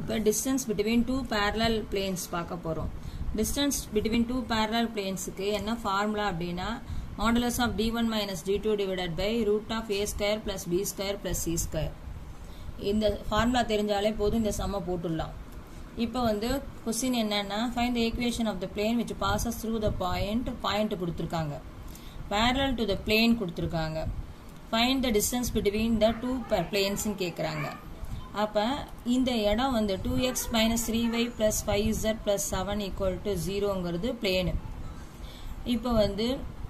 இப்போ distance between two parallel planes பார்க்க போகிறோம் டிஸ்டன்ஸ் பிட்வீன் டூ parallel பிளேன்ஸுக்கு என்ன ஃபார்முலா அப்படின்னா modulus of D one minus D two divided by root of A square plus B square plus C square இந்த formula தெரிஞ்சாலே போதும் இந்த சம்மை போட்டுடலாம் இப்போ வந்து கொஸ்டின் என்னன்னா find the equation of the plane which passes through the point point கொடுத்துருக்காங்க parallel டு த பிளேன் கொடுத்துருக்காங்க find the distance between the two பிளேன்ஸ்னு கேட்குறாங்க அப்போ இந்த இடம் வந்து two X minus three Y plus five Z plus seven equal to ஜீரோங்கிறது plane இப்போ வந்து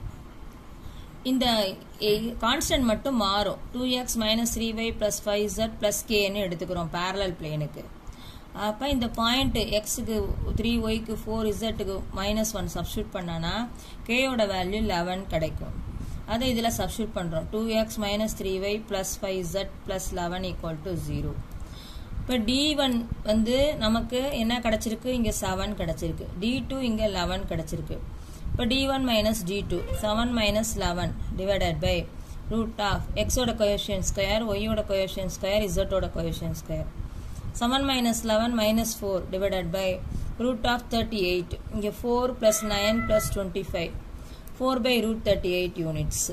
இந்த கான்ஸ்டன்ட் மட்டும் மாறும் two X minus three Y plus five Z plus கேன்னு எடுத்துக்கிறோம் பேரலல் பிளேனுக்கு அப்போ இந்த பாயிண்ட் எக்ஸுக்கு த்ரீ ஒய்க்கு ஃபோர் இசட்டுக்கு மைனஸ் ஒன் சப்ஸ்டியூட் பண்ணனா கேயோட வேல்யூ லெவன் கிடைக்கும் அதை இதில் சப்ஸ்டியூட் பண்ணுறோம் two X minus three Y plus five Z plus eleven equal to zero இப்போ டி ஒன் வந்து நமக்கு என்ன கிடைச்சிருக்கு இங்கே செவன் கிடைச்சிருக்கு டி டூ இங்கே லெவன் கிடைச்சிருக்கு இப்போ D one minus D two seven minus eleven divided by root of எக்ஸோட கொயஷன் ஸ்கொயர் ஒய்யோட கொயஷன் ஸ்கொயர் இசட்டோட coefficient square seven minus eleven minus four divided by root of thirty eight இங்கே four plus nine plus twenty five four by root thirty eight units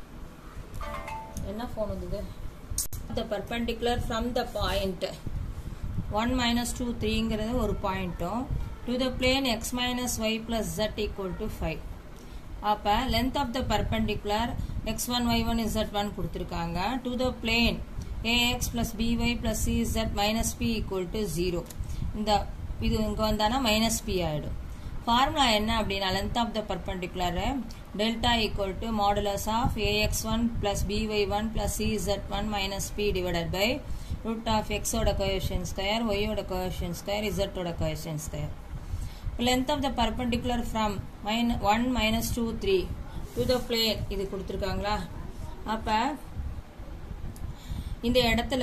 என்ன ஃபோன் வந்தது the perpendicular from the point one minus two த்ரீங்கிறது ஒரு பாயிண்ட்டும் to the plane X minus Y plus jet equal to five அப்போ length of the perpendicular X one Y one Z one கொடுத்துருக்காங்க to the plane A X plus B Y plus C Z minus P equal to zero இந்த இது இங்கே வந்தானா minus B ஆகிடும் formula என்ன அப்படின்னா length of the perpendicular delta equal to modulus of A X one plus B Y one plus C Z one minus P divided by root of எக்ஸோட coefficient square ஒய்யோட coefficient square இசட்டோட coefficient square length of the perpendicular from min 1 minus 2 3 to the plane இது கொடுத்துருக்காங்களா அப்ப இந்த இடத்துல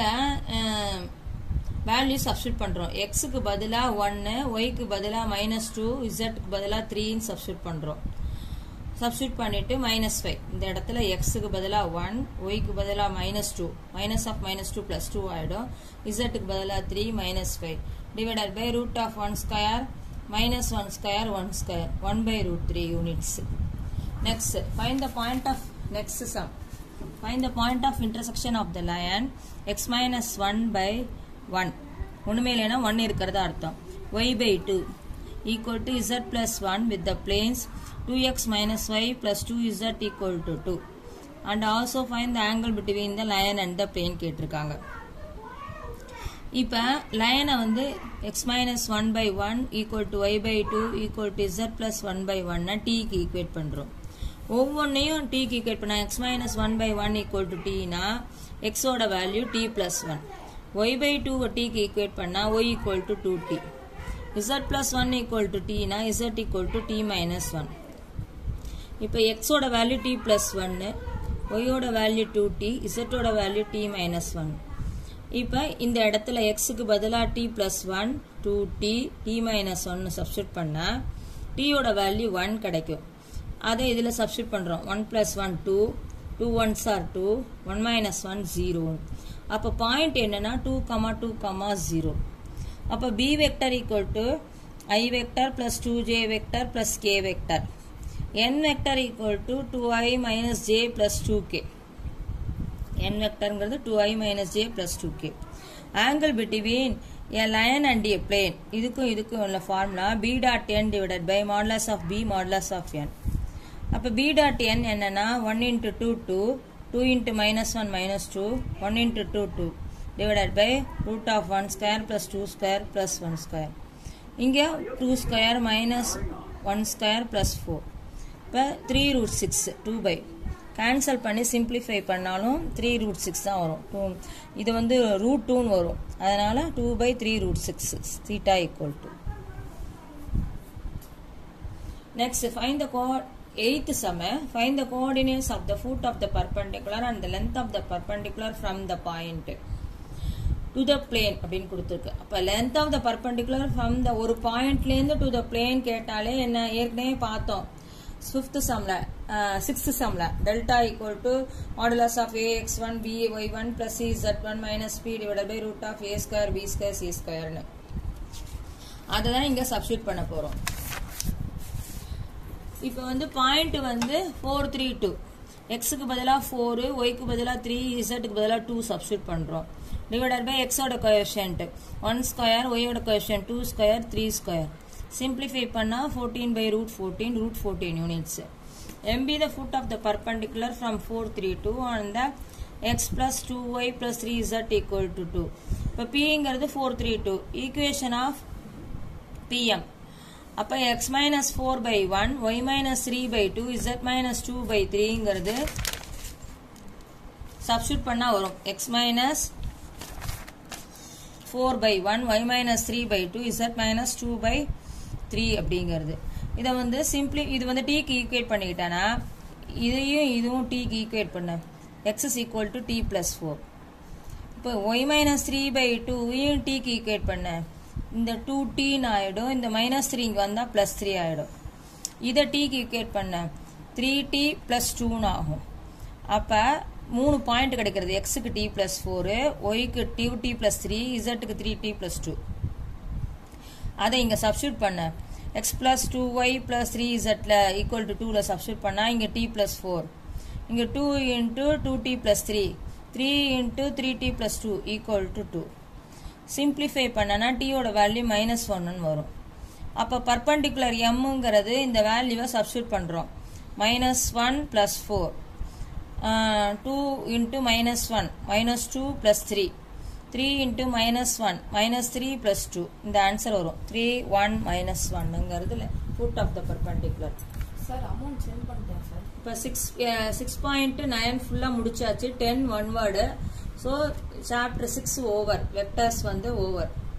value substitute பண்றோம் எக்ஸுக்கு பதிலா ஒன்னு ஒய்க்கு பதிலா மைனஸ் டூ இசட்டுக்கு பதிலா த்ரீன்னு சப்ஸ்டியூட் பண்றோம் சப்ஸ்டியூட் பண்ணிட்டு மைனஸ் ஃபைவ் இந்த இடத்துல எக்ஸுக்கு பதிலாக ஒன் ஒய்க்கு பதிலாக minus two minus of minus two plus two ஆகிடும் இசட்டுக்கு பதிலாக three minus five divided by root of one square minus 1 square 1 square 1 by root 3 units next find the point of next sum find the point of intersection of the line x minus 1 by 1 ஒண்ணுமே இல்லைனா 1 இருக்கிறதா அர்த்தம் y by 2 equal to z plus 1 with the planes 2x minus y plus 2z equal to 2 and also find the angle between the line and the plane கேட்டிருக்காங்க இப்போ லைனை வந்து X minus one by one equal to Y by two equal to Z plus one by ஒன்னா டீக்கு equate பண்ணுறோம் ஒவ்வொன்றையும் டீக்கு equate பண்ண X minus one by one equal to டீனா எக்ஸோட value T plus one Y by டூவை டீக்கு ஈக்குவேட் பண்ணால் Y equal to two T Z plus one equal to டீனா Z equal to T minus one இப்போ எக்ஸோட value T plus ஒன்னு ஒய்யோட வேல்யூ டூ டி இசட்டோட வேல்யூ டி மைனஸ் ஒன் இப்போ இந்த இடத்துல எக்ஸுக்கு பதிலாக T plus one two T T minus ஒன்னு சப்ஸ்டியூட் பண்ணால் டீயோட வேல்யூ ஒன் கிடைக்கும் அதை இதில் சப்ஸ்டியூட் பண்ணுறோம் one plus one two two ones or two one minus one zero அப்போ பாயிண்ட் என்னன்னா two comma two comma zero அப்போ P vector equal to I vector plus two J vector plus K vector N vector equal to two I minus J plus two K n வெக்டர்ங்கிறது 2i minus j plus 2k angle between a line and a plane இதுக்கும் இதுக்கும் உள்ள formula b dot n divided by modulus of b modulus of n அப்ப b dot n என்னன்னா 1 into 2 2 2 into minus 1 minus 2 1 into 2 2 divided by root of 1 square plus 2 square plus 1 square இங்க 2 square minus 1 square plus 4 இப்போ 3 root 6 2 by cancel பண்ணி simplify பண்ணாலும் three root six தான் வரும் two இது வந்து ரூட் டூன்னு வரும் அதனால two by three root six theta equal to next find the கோ eighth sum find the coordinates of the foot of the perpendicular and the length of the perpendicular from the point to the plane அப்படின்னு கொடுத்துருக்கு அப்போ length of the perpendicular from the ஒரு பாயிண்ட்லேருந்து to the plane கேட்டாலே என்ன ஏற்கனவே பார்த்தோம் fifth சம்ல சிக்ஸ்த் சம்ல delta equal to modulus of A X one B Y one plus C Z one minus P divide by root of A square B square C ஸ்கொயர்னு அதை தான் இங்கே சப்ஸ்டியூட் பண்ண போகிறோம் இப்போ வந்து பாயிண்ட் வந்து ஃபோர் த்ரீ டூ எக்ஸுக்கு பதிலாக ஃபோரு ஒய்க்கு பதிலாக த்ரீ இசட்டுக்கு பதிலாக டூ சப்ஸ்டியூட் பண்ணுறோம் டிவைடட் பை எக்ஸோட கோஎஃபிஷியன்ட் ஒன் ஸ்கொயர் ஒய்யோட coefficient two square three square simplify பண்ணால் fourteen by root fourteen root fourteen units MP the foot of the perpendicular from four three two and the X plus two Y plus three Z equal to two இப்போ பிங்கிறது four three two equation of PM அப்போ X minus four by one Y minus three by two Z minus two by த்ரீங்கிறது substitute பண்ணால் வரும் X minus four by one Y minus three by two Z minus two by three அப்படிங்கிறது இதை வந்து simply இது வந்து டீக்கு equate பண்ணிக்கிட்டேன்னா இதையும் இதுவும் டீக்கு ஈக்குவேட் பண்ண X is equal to T plus four இப்போ ஒய் மைனஸ் த்ரீ பை டூவையும் டீக்கு ஈக்குவேட் பண்ணேன் இந்த டூ டீன்னு ஆகிடும் இந்த மைனஸ் த்ரீ இங்கே வந்தால் ப்ளஸ் த்ரீ ஆகிடும் இதை டீக்கு ஈக்குவேட் பண்ணேன் த்ரீ டி ப்ளஸ் டூன்னு ஆகும் அப்போ மூணு பாயிண்ட் கிடைக்கிறது எக்ஸுக்கு டி ப்ளஸ் ஃபோரு ஒய்க்கு டியூ டி ப்ளஸ் த்ரீ இசட்டுக்கு த்ரீ டி ப்ளஸ் டூ அதை இங்கே சப்ஸ்டியூட் பண்ணேன் X plus two Y plus three இசட்டில் ஈக்குவல் டு டூவில் சப்ஸ்டியூட் பண்ணால் இங்கே டி ப்ளஸ் ஃபோர் இங்கே two into two T plus three three into three T plus two equal to two simplify பண்ணனா டீயோட வேல்யூ மைனஸ் ஒன்னு வரும் அப்போ பர்பண்டிகுலர் எம்முங்கிறது இந்த வேல்யூவை சப்ஸ்டியூட் பண்ணுறோம் minus one plus four two into minus one minus two plus three three into minus one minus three plus two இந்த answer வரும் த்ரீ ஒன் மைனஸ் ஒன்னுங்கிறது foot of the perpendicular sir amount sent பண்ணிட்டேன் sir இப்போ six six point nine ஃபுல்லாக முடிச்சாச்சு ten one word so chapter six over vectors வந்து over